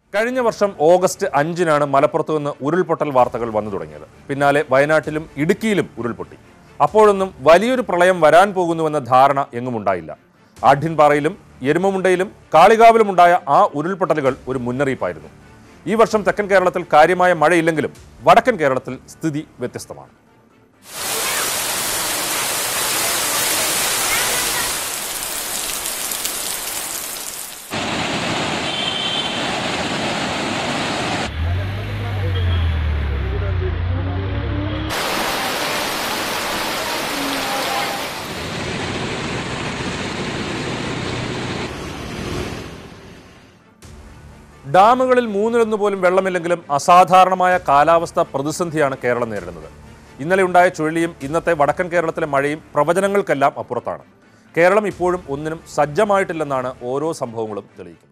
കഴിഞ്ഞ വർഷം ഓഗസ്റ്റ് അഞ്ചിനാണ് മലപ്പുറത്തു നിന്ന് ഉരുൾപൊട്ടൽ വാർത്തകൾ വന്നു തുടങ്ങിയത് പിന്നാലെ വയനാട്ടിലും ഇടുക്കിയിലും ഉരുൾപൊട്ടി അപ്പോഴൊന്നും വലിയൊരു പ്രളയം വരാൻ പോകുന്നുവെന്ന ധാരണ എങ്ങുമുണ്ടായില്ല ആഢ്യൻപാറയിലും എരുമമുണ്ടയിലും കാളികാവിലും ഉണ്ടായ ആ ഉരുൾപൊട്ടലുകൾ ഒരു മുന്നറിയിപ്പായിരുന്നു ഈ വർഷം തെക്കൻ കേരളത്തിൽ കാര്യമായ മഴയില്ലെങ്കിലും വടക്കൻ കേരളത്തിൽ സ്ഥിതി വ്യത്യസ്തമാണ് ഡാമുകളിൽ മൂന്നിലൊന്നു പോലും വെള്ളമില്ലെങ്കിലും അസാധാരണമായ കാലാവസ്ഥ പ്രതിസന്ധിയാണ് കേരളം നേരിടുന്നത് ഇന്നലെ ഉണ്ടായ ചുഴലിയും ഇന്നത്തെ വടക്കൻ കേരളത്തിലെ മഴയും പ്രവചനങ്ങൾക്കെല്ലാം അപ്പുറത്താണ് കേരളം ഇപ്പോഴും ഒന്നിനും സജ്ജമായിട്ടില്ലെന്നാണ് ഓരോ സംഭവങ്ങളും തെളിയിക്കുന്നത്